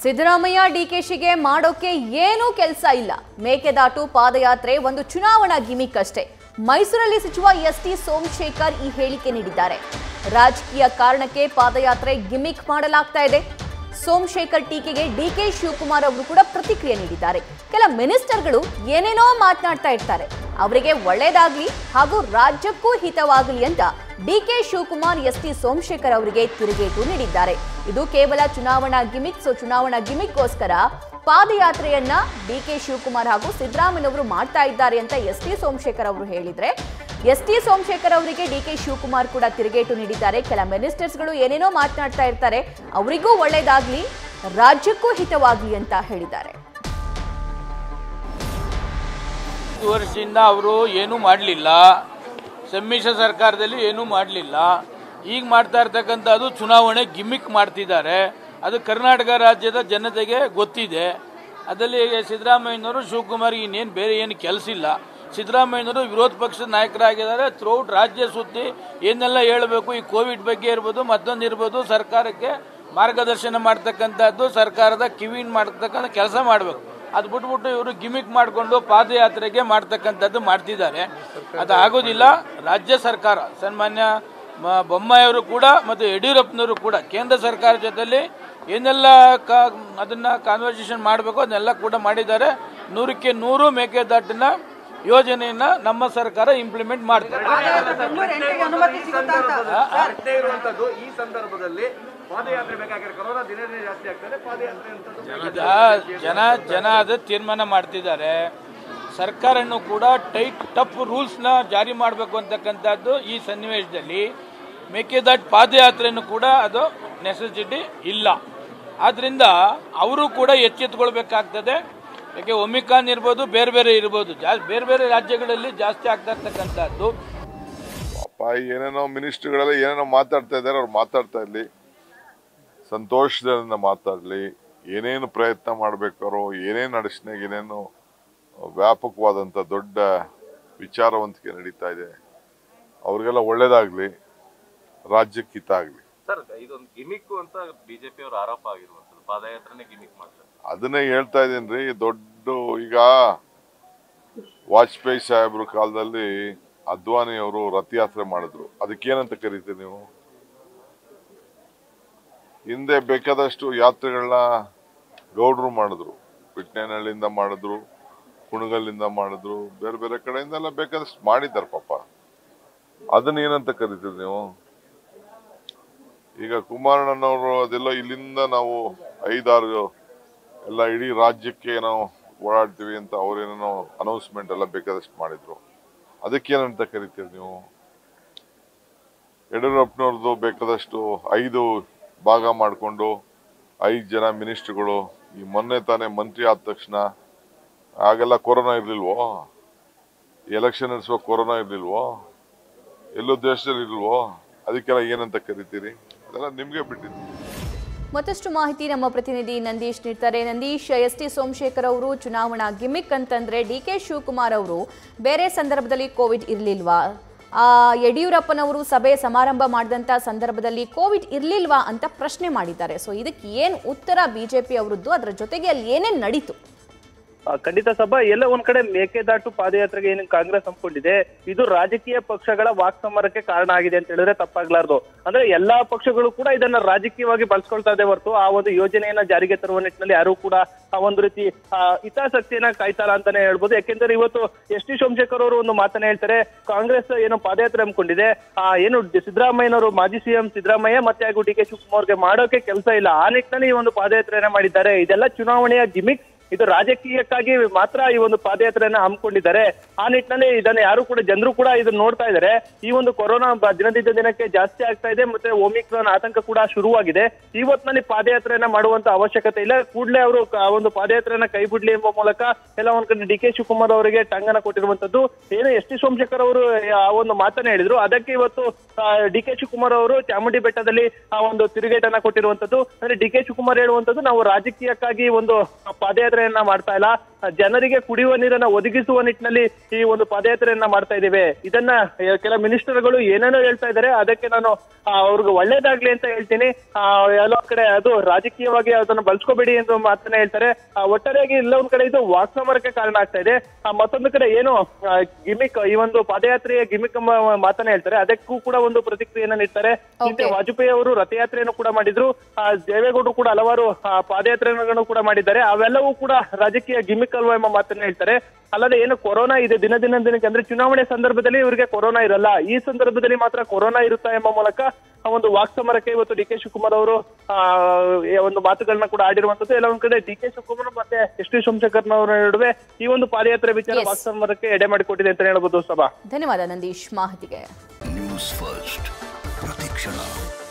ಸಿದ್ದರಾಮಯ್ಯ ಡಿಕೆಶಿಗೆ ಮಾಡೋಕೆ ಏನೂ ಕೆಲಸ ಇಲ್ಲ ಮೇಕೆದಾಟು ಪಾದಯಾತ್ರೆ ಒಂದು ಚುನಾವಣಾ ಗಿಮಿಕ್ ಅಷ್ಟೇ ಮೈಸೂರಲ್ಲಿ ಸಚಿವ ಎಸ್ ಟಿ ಸೋಮಶೇಖರ್ ಈ ಹೇಳಿಕೆ ನೀಡಿದ್ದಾರೆ ರಾಜಕೀಯ ಕಾರಣಕ್ಕೆ ಪಾದಯಾತ್ರೆ ಗಿಮಿಕ್ ಮಾಡಲಾಗ್ತಾ ಇದೆ ಸೋಮಶೇಖರ್ ಟೀಕೆಗೆ ಡಿಕೆ ಶಿವಕುಮಾರ್ ಅವರು ಕೂಡ ಪ್ರತಿಕ್ರಿಯೆ ನೀಡಿದ್ದಾರೆ ಕೆಲ ಮಿನಿಸ್ಟರ್ಗಳು ಏನೇನೋ ಮಾತನಾಡ್ತಾ ಇರ್ತಾರೆ ಅವರಿಗೆ ಒಳ್ಳೇದಾಗ್ಲಿ ಹಾಗೂ ರಾಜ್ಯಕ್ಕೂ ಹಿತವಾಗಲಿ ಅಂತ ಡಿಕೆ ಶಿವಕುಮಾರ್ ಎಸ್ ಟಿ ಸೋಮಶೇಖರ್ ಅವರಿಗೆ ತಿರುಗೇಟು ನೀಡಿದ್ದಾರೆ ಇದು ಕೇವಲ ಚುನಾವಣಾ ಗಿಮಿಕ್ ಸೊ ಚುನಾವಣಾ ಗಿಮಿಕ್ಗೋಸ್ಕರ ಪಾದಯಾತ್ರೆಯನ್ನ ಡಿಕೆ ಶಿವಕುಮಾರ್ ಹಾಗೂ ಸಿದ್ದರಾಮಯ್ಯನವರು ಮಾಡ್ತಾ ಇದ್ದಾರೆ ಅಂತ ಎಸ್ ಟಿ ಸೋಮಶೇಖರ್ ಅವರು ಹೇಳಿದ್ರೆ ಎಸ್ ಟಿ ಸೋಮಶೇಖರ್ ಅವರಿಗೆ ಡಿ ಕೆ ಶಿವಕುಮಾರ್ ಕೂಡ ತಿರುಗೇಟು ನೀಡಿದ್ದಾರೆ ಕೆಲ ಮಿನಿಸ್ಟರ್ಸ್ಗಳು ಏನೇನೋ ಮಾತನಾಡ್ತಾ ಇರ್ತಾರೆ ಅವರಿಗೂ ಒಳ್ಳೇದಾಗ್ಲಿ ರಾಜ್ಯಕ್ಕೂ ಹಿತವಾಗ್ಲಿ ಅಂತ ಹೇಳಿದ್ದಾರೆ ಹತ್ತು ವರ್ಷದಿಂದ ಅವರು ಏನೂ ಮಾಡಲಿಲ್ಲ ಸಮ್ಮಿಶ್ರ ಸರ್ಕಾರದಲ್ಲಿ ಏನೂ ಮಾಡಲಿಲ್ಲ ಈಗ ಮಾಡ್ತಾ ಇರ್ತಕ್ಕಂಥದ್ದು ಚುನಾವಣೆ ಗಿಮಿಕ್ ಮಾಡ್ತಿದ್ದಾರೆ ಅದು ಕರ್ನಾಟಕ ರಾಜ್ಯದ ಜನತೆಗೆ ಗೊತ್ತಿದೆ ಅದರಲ್ಲಿ ಸಿದ್ದರಾಮಯ್ಯನವರು ಶಿವಕುಮಾರ್ ಇನ್ನೇನು ಬೇರೆ ಏನು ಕೆಲಸ ಇಲ್ಲ ಸಿದ್ದರಾಮಯ್ಯನವರು ವಿರೋಧ ಪಕ್ಷದ ನಾಯಕರಾಗಿದ್ದಾರೆ ಥ್ರೂಔಟ್ ರಾಜ್ಯ ಸುದ್ದಿ ಏನೆಲ್ಲ ಹೇಳಬೇಕು ಈ ಕೋವಿಡ್ ಬಗ್ಗೆ ಇರ್ಬೋದು ಮತ್ತೊಂದು ಇರ್ಬೋದು ಸರ್ಕಾರಕ್ಕೆ ಮಾರ್ಗದರ್ಶನ ಮಾಡ್ತಕ್ಕಂಥದ್ದು ಸರ್ಕಾರದ ಕಿವಿನ್ ಮಾಡ್ತಕ್ಕಂಥ ಕೆಲಸ ಮಾಡಬೇಕು ಅದು ಬಿಟ್ಬಿಟ್ಟು ಇವರು ಗಿಮಿಕ್ ಮಾಡಿಕೊಂಡು ಪಾದಯಾತ್ರೆಗೆ ಮಾಡ್ತಕ್ಕಂಥದ್ದು ಮಾಡ್ತಿದ್ದಾರೆ ಅದು ಆಗೋದಿಲ್ಲ ರಾಜ್ಯ ಸರ್ಕಾರ ಸನ್ಮಾನ್ಯ ಮ- ಬೊಮ್ಮಾಯಿಯವರು ಕೂಡ ಮತ್ತು ಯಡಿಯೂರಪ್ಪನವರು ಕೂಡ ಕೇಂದ್ರ ಸರ್ಕಾರ ಜೊತೆಲಿ ಏನೆಲ್ಲ ಕಾ ಅದನ್ನ ಕಾನ್ವರ್ಸೇಷನ್ ಮಾಡಬೇಕು ಅದನ್ನೆಲ್ಲ ಕೂಡ ಮಾಡಿದ್ದಾರೆ ನೂರಕ್ಕೆ ನೂರು ಮೇಕೆದಾಟಿನ ಯೋಜನೆಯನ್ನ ನಮ್ಮ ಸರ್ಕಾರ ಇಂಪ್ಲಿಮೆಂಟ್ ಮಾಡ್ತಾರೆ ಪ್ರಶ್ನೆ ಇರುವಂತದ್ದು ಈ ಸಂದರ್ಭದಲ್ಲಿ ಪಾದಯಾತ್ರೆ ಬೇಕಾಗಿರೋ ಕೊರೋನಾ ದಿನೇ ದಿನೇ ಜಾಸ್ತಿ ಆಗ್ತದೆ ಪಾದಯಾತ್ರೆ ಅಂತದ್ದು ಈಗ ಜನ ಜನ ಅದು ತೀರ್ಮಾನ ಮಾಡ್ತಿದ್ದಾರೆ ಸರ್ಕಾರನು ಕೂಡ ಟೈಟ್ ಟಫ್ ರೂಲ್ಸ್ನ ಜಾರಿ ಮಾಡಬೇಕು ಅಂತಕ್ಕಂಥದ್ದು ಈ ಸನ್ನಿವೇಶದಲ್ಲಿ ಮೇಕೆದಾಟ್ ಪಾದಯಾತ್ರೆನೂ ಕೂಡ ಅದು ನೆಸೆಸಿಟಿ ಇಲ್ಲ ಆದ್ರಿಂದ ಅವರು ಕೂಡ ಎಚ್ಚೆತ್ತುಕೊಳ್ಬೇಕಾಗ್ತದೆ ಯಾಕೆ ಒಮಿಕಾನ್ ಇರ್ಬೋದು ಬೇರೆ ಬೇರೆ ಇರ್ಬೋದು ಜಾಸ್ತಿ ಬೇರೆ ಬೇರೆ ರಾಜ್ಯಗಳಲ್ಲಿ ಜಾಸ್ತಿ ಆಗ್ತಾ ಇರ್ತಕ್ಕಂಥದ್ದು ಪಾಪ ಏನೇನೋ ಮಿನಿಸ್ಟ್ರಿಗಳೆಲ್ಲ ಏನೇನೋ ಮಾತಾಡ್ತಾ ಇದ್ದಾರೆ ಅವ್ರು ಮಾತಾಡ್ತಾ ಇರ್ಲಿ ಸಂತೋಷದಿಂದ ಮಾತಾಡ್ಲಿ ಏನೇನು ಪ್ರಯತ್ನ ಮಾಡ್ಬೇಕಾರೋ ಏನೇನು ನಡೆಸ್ನಾಗ ಏನೇನು ವ್ಯಾಪಕವಾದಂಥ ದೊಡ್ಡ ವಿಚಾರವಂತಿಕೆ ನಡೀತಾ ಇದೆ ಅವ್ರಿಗೆಲ್ಲ ಒಳ್ಳೇದಾಗ್ಲಿ ರಾಜ್ಯಕ್ಕೆ ಹಿತ ಆಗ್ಲಿ ಸರ್ ಇದೊಂದು ಗಿಮಿಕ್ ಅಂತ ಬಿಜೆಪಿ ಅವರು ಆರೋಪ ಆಗಿರುವಂತದ್ದು ಪಾದಯಾತ್ರೆನೇ ಗಿಮಿಕ್ ಮಾಡ್ತಾರೆ ಅದನ್ನೇ ಹೇಳ್ತಾ ಇದ್ದೀನಿ ದೊಡ್ಡ ಈಗ ವಾಜಪೇಯಿ ಸಾಹೇಬ್ರ ಕಾಲದಲ್ಲಿ ಅದ್ವಾನಿ ಅವರು ರಥಯಾತ್ರೆ ಮಾಡಿದ್ರು ಅದಕ್ಕೇನಂತ ಕರಿತೀರಿ ನೀವು ಹಿಂದೆ ಬೇಕಾದಷ್ಟು ಯಾತ್ರೆಗಳನ್ನ ಗೌಡ್ರು ಮಾಡಿದ್ರು ಬಿಟ್ನೇನಹಳ್ಳಿಯಿಂದ ಮಾಡಿದ್ರು ಕುಣಗಲ್ಲಿಂದ ಮಾಡಿದ್ರು ಬೇರೆ ಬೇರೆ ಕಡೆಯಿಂದೆಲ್ಲ ಬೇಕಾದಷ್ಟು ಮಾಡಿದ್ದಾರೆ ಪಾಪ ಅದನ್ನ ಏನಂತ ಕರಿತೀರಿ ನೀವು ಈಗ ಕುಮಾರಣ್ಣನವರು ಅದೆಲ್ಲ ಇಲ್ಲಿಂದ ನಾವು ಐದಾರು ಎಲ್ಲ ಇಡೀ ರಾಜ್ಯಕ್ಕೆ ನಾವು ಓಡಾಡ್ತೀವಿ ಅಂತ ಅವ್ರೇನೇನೋ ಅನೌನ್ಸ್ಮೆಂಟ್ ಎಲ್ಲ ಬೇಕಾದಷ್ಟು ಮಾಡಿದ್ರು ಅದಕ್ಕೇನಂತ ಕರಿತೀರಿ ನೀವು ಯಡಿಯೂರಪ್ಪನವ್ರದ್ದು ಬೇಕಾದಷ್ಟು ಐದು ಭಾಗ ಮಾಡಿಕೊಂಡು ಐದು ಜನ ಮಿನಿಸ್ಟ್ರುಗಳು ಈ ಮೊನ್ನೆ ತಾನೇ ಮಂತ್ರಿ ಆದ ತಕ್ಷಣ ಆಗೆಲ್ಲ ಕೊರೋನಾ ಇರ್ಲಿಲ್ವೋ ಎಲೆಕ್ಷನ್ ನಡೆಸುವ ಕೊರೋನಾ ಇರ್ಲಿಲ್ವೋ ಎಲ್ಲೋ ದೇಶದಲ್ಲಿ ಇರ್ಲಿಲ್ವೋ ಅದಕ್ಕೆಲ್ಲ ಏನಂತ ಕರಿತೀರಿ ಅದೆಲ್ಲ ನಿಮ್ಗೆ ಬಿಟ್ಟಿದ್ದು ಮತ್ತಷ್ಟು ಮಾಹಿತಿ ನಮ್ಮ ಪ್ರತಿನಿಧಿ ನಂದೀಶ್ ನೀಡ್ತಾರೆ ನಂದೀಶ್ ಎಸ್ ಟಿ ಸೋಮಶೇಖರ್ ಅವರು ಚುನಾವಣಾ ಗಿಮಿಕ್ ಅಂತಂದ್ರೆ ಡಿ ಕೆ ಶಿವಕುಮಾರ್ ಅವರು ಬೇರೆ ಸಂದರ್ಭದಲ್ಲಿ ಕೋವಿಡ್ ಇರಲಿಲ್ವಾ ಯಡಿಯೂರಪ್ಪನವರು ಸಭೆ ಸಮಾರಂಭ ಮಾಡಿದಂಥ ಸಂದರ್ಭದಲ್ಲಿ ಕೋವಿಡ್ ಇರಲಿಲ್ವಾ ಅಂತ ಪ್ರಶ್ನೆ ಮಾಡಿದ್ದಾರೆ ಸೊ ಇದಕ್ಕೆ ಏನು ಉತ್ತರ ಬಿಜೆಪಿ ಅವರದ್ದು ಅದರ ಜೊತೆಗೆ ಅಲ್ಲಿ ಏನೇನು ನಡೀತು ಆ, ಖಂಡಿತ ಸಭಾ ಎಲ್ಲ ಒಂದ್ ಕಡೆ ಮೇಕೆದಾಟು ಪಾದಯಾತ್ರೆಗೆ ಏನು ಕಾಂಗ್ರೆಸ್ ಹಮ್ಮಿಕೊಂಡಿದೆ ಇದು ರಾಜಕೀಯ ಪಕ್ಷಗಳ ವಾಕ್ಸಮರಕ್ಕೆ ಕಾರಣ ಆಗಿದೆ ಅಂತ ಹೇಳಿದ್ರೆ ತಪ್ಪಾಗ್ಲಾರ್ದು ಅಂದ್ರೆ ಎಲ್ಲಾ ಪಕ್ಷಗಳು ಕೂಡ ಇದನ್ನ ರಾಜಕೀಯವಾಗಿ ಬಳಸ್ಕೊಳ್ತಾ ಇದೆ ಹೊರತು ಆ ಒಂದು ಯೋಜನೆಯನ್ನ ಜಾರಿಗೆ ತರುವ ನಿಟ್ಟಿನಲ್ಲಿ ಯಾರು ಕೂಡ ಆ ಒಂದು ರೀತಿ ಆ, ಹಿತಾಸಕ್ತಿಯನ್ನ ಕಾಯ್ತಾರ ಅಂತಾನೆ ಹೇಳ್ಬೋದು ಯಾಕೆಂದ್ರೆ ಇವತ್ತು ಎಸ್ ಟಿ ಸೋಮಶೇಖರ್ ಅವರು ಒಂದು ಮಾತನ್ನ ಹೇಳ್ತಾರೆ ಕಾಂಗ್ರೆಸ್ ಏನು ಪಾದಯಾತ್ರೆ ಹಮ್ಮಿಕೊಂಡಿದೆ ಆ ಏನು ಡಿ- ಸಿದ್ದರಾಮಯ್ಯನವರು ಮಾಜಿ ಸಿಎಂ ಸಿದ್ದರಾಮಯ್ಯ ಮತ್ತೆ ಹಾಗೂ ಡಿ ಕೆ ಶಿವಕುಮಾರ್ಗೆ ಮಾಡೋಕೆ ಕೆಲಸ ಇಲ್ಲ ಆ ನಿಟ್ಟಿನಲ್ಲಿ ಈ ಒಂದು ಪಾದಯಾತ್ರೆಯನ್ನ ಮಾಡಿದ್ದಾರೆ ಇದೆಲ್ಲ ಚುನಾವಣೆಯ ಗಿಮಿಕ್ ಇದು ರಾಜಕೀಯಕ್ಕಾಗಿ ಮಾತ್ರ ಈ ಒಂದು ಪಾದಯಾತ್ರೆಯನ್ನ ಹಮ್ಮಿಕೊಂಡಿದ್ದಾರೆ ಆ ನಿಟ್ಟಿನಲ್ಲಿ ಇದನ್ನ ಯಾರು ಕೂಡ ಜನರು ಕೂಡ ಇದನ್ನ ನೋಡ್ತಾ ಇದ್ದಾರೆ ಈ ಒಂದು ಕೊರೋನಾ ಬ- ದಿನದಿಂದ ದಿನಕ್ಕೆ ಜಾಸ್ತಿ ಆಗ್ತಾ ಇದೆ ಮತ್ತೆ ಒಮಿಕ್ರಾನ್ ಆತಂಕ ಕೂಡ ಶುರುವಾಗಿದೆ ಇವತ್ತಿನಲ್ಲಿ ಪಾದಯಾತ್ರೆಯನ್ನ ಮಾಡುವಂತ ಅವಶ್ಯಕತೆ ಇಲ್ಲ ಕೂಡಲೇ ಅವರು ಕ- ಒಂದು ಪಾದಯಾತ್ರೆಯನ್ನ ಕೈ ಬಿಡ್ಲಿ ಎಂಬ ಮೂಲಕ ಎಲ್ಲ ಒಂದ್ ಕಡೆ ಡಿ ಕೆ ಶಿವಕುಮಾರ್ ಅವರಿಗೆ ಟಂಗನ ಕೊಟ್ಟಿರುವಂತದ್ದು ಏನು ಎಸ್ ಟಿ ಸೋಮಶೇಖರ್ ಅವರು ಆ ಒಂದು ಮಾತನ್ನ ಹೇಳಿದ್ರು ಅದಕ್ಕೆ ಇವತ್ತು ಡಿ ಕೆ ಶಿವಕುಮಾರ್ ಅವರು ಚಾಮುಂಡಿ ಬೆಟ್ಟದಲ್ಲಿ ಆ ಒಂದು ತಿರುಗೇಟನ್ನ ಕೊಟ್ಟಿರುವಂತದ್ದು ಅಂದ್ರೆ ಡಿ ಕೆ ಶಿವಕುಮಾರ್ ಹೇಳುವಂತದ್ದು ನಾವು ರಾಜಕೀಯಕ್ಕಾಗಿ ಒಂದು ಪಾದಯಾತ್ರೆಯನ್ನ ಮಾಡ್ತಾ ಇಲ್ಲ ಆ, ಜನರಿಗೆ ಕುಡಿಯುವ ನೀರನ್ನ ಒದಗಿಸುವ ನಿಟ್ಟಿನಲ್ಲಿ ಈ ಒಂದು ಪಾದಯಾತ್ರೆಯನ್ನ ಮಾಡ್ತಾ ಇದ್ದೇವೆ ಇದನ್ನ ಆ, ಕೆಲ ಮಿನಿಸ್ಟರ್ಗಳು ಏನೇನೋ ಹೇಳ್ತಾ ಇದ್ದಾರೆ ಅದಕ್ಕೆ ನಾನು ಆ, ಅವ್ರಿಗೆ ಒಳ್ಳೇದಾಗ್ಲಿ ಅಂತ ಹೇಳ್ತೀನಿ ಆ, ಎಲ್ಲೋ ಕಡೆ ಅದು ರಾಜಕೀಯವಾಗಿ ಅದನ್ನ ಬಳಸ್ಕೋಬೇಡಿ ಎಂದು ಮಾತನ್ನ ಹೇಳ್ತಾರೆ ಆ, ಒಟ್ಟಾರೆಯಾಗಿ ಎಲ್ಲ ಒಂದ್ ಕಡೆ ಇದು ವಾಕ್ಸಮರಕ್ಕೆ ಕಾರಣ ಆಗ್ತಾ ಇದೆ ಆ, ಮತ್ತೊಂದು ಕಡೆ ಏನು ಗಿಮಿಕ್ ಈ ಒಂದು ಪಾದಯಾತ್ರೆಯ ಗಿಮಿಕ್ ಎಂಬ ಮಾತನ್ನ ಹೇಳ್ತಾರೆ ಅದಕ್ಕೂ ಕೂಡ ಒಂದು ಪ್ರತಿಕ್ರಿಯೆಯನ್ನ ನೀಡ್ತಾರೆ ಹಿಂದೆ Okay. ವಾಜಪೇಯಿ ಅವರು ರಥಯಾತ್ರೆಯನ್ನು ಕೂಡ ಮಾಡಿದ್ರು ಆ, ದೇವೇಗೌಡರು ಕೂಡ ಹಲವಾರು ಆ, ಪಾದಯಾತ್ರೆಗಳನ್ನು ಕೂಡ ಮಾಡಿದ್ದಾರೆ ಅವೆಲ್ಲವೂ ಕೂಡ ರಾಜಕೀಯ ಗಿಮಿಕ್ ಅಲ್ವಾ ಎಂಬ ಮಾತನ್ನ ಹೇಳ್ತಾರೆ ಅಲ್ಲದೆ ಏನು ಕೊರೋನಾ ಇದೆ ದಿನ ದಿನ ದಿನಕ್ಕೆ ಅಂದ್ರೆ ಚುನಾವಣೆ ಸಂದರ್ಭದಲ್ಲಿ ಇವರಿಗೆ ಕೊರೋನಾ ಇರಲ್ಲ ಈ ಸಂದರ್ಭದಲ್ಲಿ ಮಾತ್ರ ಕೊರೋನಾ ಇರುತ್ತಾ ಎಂಬ ಮೂಲಕ ಆ ಒಂದು ವಾಕ್ಸಮರಕ್ಕೆ ಇವತ್ತು ಡಿ ಕೆ ಶಿವಕುಮಾರ್ ಅವರು ಆ ಈ ಒಂದು ಮಾತುಗಳನ್ನ ಕೂಡ ಆಡಿರುವಂತದ್ದು ಎಲ್ಲ ಒಂದ್ ಕಡೆ ಡಿ ಕೆ ಶಿವಕುಮಾರ್ ಮತ್ತೆ ಎಸ್ ಟಿ ಸೋಮಶೇಖರ್ನವರ ನಡುವೆ ಈ ಒಂದು ಪಾದಯಾತ್ರೆ ವಿಚಾರ Yes. ವಾಕ್ಸಮರಕ್ಕೆ ಎಡೆ ಮಾಡಿಕೊಟ್ಟಿದೆ ಅಂತ ಹೇಳ್ಬೋದು ಸಭಾ ಧನ್ಯವಾದ ನಂದೀಶ್ ಮಾಹಿತಿಗೆ ನ್ಯೂಸ್ ಫಸ್ಟ್ ಪ್ರತಿಕ್ಷಣ